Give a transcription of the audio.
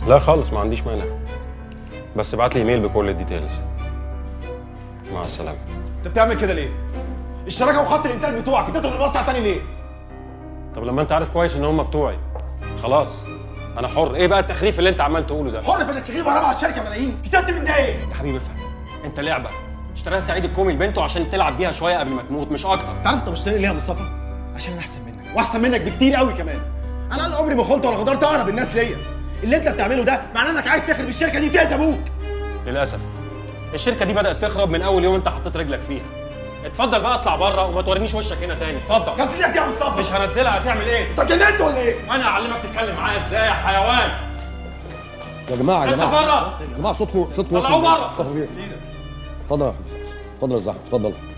لا خالص ما عنديش مانع بس ابعت لي ايميل بكل الديتيلز مع السلامه انت بتعمل كده ليه؟ الشراكه وخط الانتاج بتوعك اديتهم لمصنع تاني ليه؟ طب لما انت عارف كويس ان هم بتوعي خلاص انا حر ايه بقى التخريف اللي انت عمال تقوله ده حر في انك تغيب ورا مع الشركه ملايين كسبت من ده ايه؟ يا حبيبي افهم انت لعبه اشتراها سعيد الكومي لبنته عشان تلعب بيها شويه قبل ما تموت مش اكتر انت عارف انت مشتري ليه يا مصطفى؟ عشان انا احسن منك واحسن منك بكتير قوي كمان انا على عمري ما خنت ولا غدرت اقرب الناس ليا اللي انت بتعمله ده معناه انك عايز تخرب الشركه دي تاذي ابوك للاسف الشركه دي بدات تخرب من اول يوم انت حطيت رجلك فيها اتفضل بقى اطلع بره وما تورينيش وشك هنا تاني اتفضل قصدي لك يا مصطفى مش هنزلها هتعمل ايه انت جننت ولا ايه؟ وانا اعلمك تتكلم معايا ازاي يا حيوان يا جماعه يا انت جماعه بره يا جماعه صوتكم صوتكم طلعوه بره اتفضل اتفضل يا زحمه اتفضل